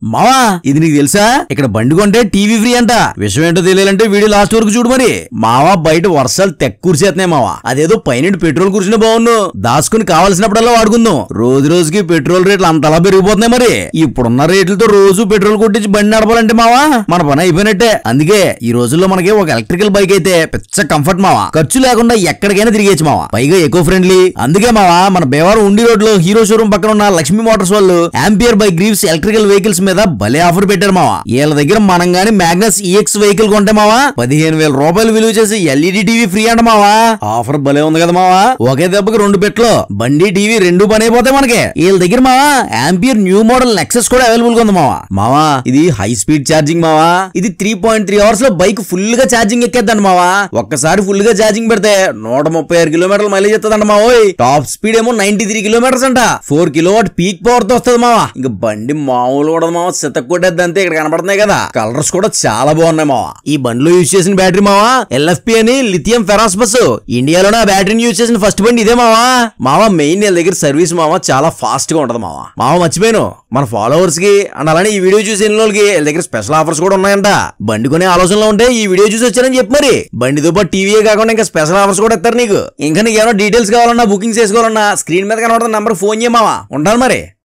మావా ఇది నీకు తెలుసా ఇక్కడ బండి కొంటే టీవీ ఫ్రీ అంట విషయం ఏంటో తెలియాలంటే వీడియో లాస్ట్ వరకు చూడు మరి మావా బయట వర్షాలు తెక్క కురిసేస్తున్నాయి మావా అదేదో పైన పెట్రోల్ కురిసిన బాగుండు దాచుకుని కావాల్సినప్పుడల్లా వాడుకుందాం రోజు రోజుకి పెట్రోల్ రేట్లు అంతలా పెరిగిపోతున్నాయి మరి ఇప్పుడున్న రేట్లతో రోజు పెట్రోల్ కొట్టించి బండి నడపాలంటే మావా మన పని అయిపోయినట్టే అందుకే ఈ రోజుల్లో మనకి ఒక ఎలక్ట్రికల్ బైక్ అయితే పిచ్చ కంఫర్ట్ మావా ఖర్చు లేకుండా ఎక్కడికైనా తిరిగేచ్చు మావా పైగా ఎకో ఫ్రెండ్లీ అందుకే మావా మన బేవారం ఉండి రోడ్ లో హీరో షోరూమ్ పక్కన ఉన్న లక్ష్మీ మోటార్స్ వాళ్ళు Ampere by Greaves electrical vehicles మీద భలే ఆఫర్ పెట్టారు మావా వీళ్ళ దగ్గర మనం గానీ మ్యాగ్నస్ ఈఎక్స్ వెహికల్ కొంటే మావా పదిహేను వేల రూపాయలు విలువ చేసి ఎల్ఈడి టీవీ ఫ్రీ అంట మావా ఆఫర్ భలే ఉంది కదా మావా ఒకే దెబ్బకి రెండు పెట్లు బండి టీవీ రెండు పని అయిపోతాయి మనకి వీళ్ళ దగ్గర మావా ఆంపియర్ న్యూ మోడల్ నెక్సెస్ కూడా అవైలబుల్ గా ఉంది మావా మావా ఇది హై స్పీడ్ ఛార్జింగ్ మావా ఇది త్రీ పాయింట్ త్రీ అవర్స్ లో బైక్ ఫుల్ గా ఛార్జింగ్ ఎక్కేద్దండి మావా ఒక్కసారి ఫుల్ గా ఛార్జింగ్ పెడితే నూట ముప్పై ఆరు కిలోమీటర్లు మైలేజ్ ఇస్తుందంట మావోయ్ టాప్ స్పీడ్ ఏమో నైన్టీ త్రీ కిలోమీటర్స్ అంట four kilowatt peak power తో వస్తుంది మావా ఇంకా బండి మామూలు కూడా మావా సితక్ కొట్టేద్ది అంతే ఇక్కడ కనపడుతున్నాయి కదా కలర్స్ కూడా చాలా బాగున్నాయి మావా ఈ బండిలో యూజ్ చేసిన బ్యాటరీ మావా ఎల్ఎఫ్పి అని లిథియం ఫెరాస్ బస్ ఇండియాలోనే ఆ బ్యాటరీని యూజ్ చేసిన ఫస్ట్ బండి ఇదే మావా మావా మెయిన్ వీళ్ళ దగ్గర సర్వీస్ మావా చాలా ఫాస్ట్ గా ఉంటది మావా మావా మర్చిపోయాను మన ఫాలోవర్స్ కి అండ్ అలానే ఈ వీడియో చూసి ఎన్ని వాళ్ళకి వీళ్ళ దగ్గర స్పెషల్ ఆఫర్స్ కూడా ఉన్నాయంట బండి కొనే ఆలోచనలో ఉంటే ఈ వీడియో చూసి వచ్చారని చెప్పి మరి బండితో పాటు టీవీ కాకుండా ఇంకా స్పెషల్ ఆఫర్స్ కూడా ఇస్తారు నీకు ఇంకా నీకు ఏమైనా డీటెయిల్స్ కావాలన్నా బుకింగ్ చేసుకోవాలన్నా స్క్రీన్ మీద కనబడుతున్న నంబర్ ఫోన్ చేయమావా ఉంటాను మరి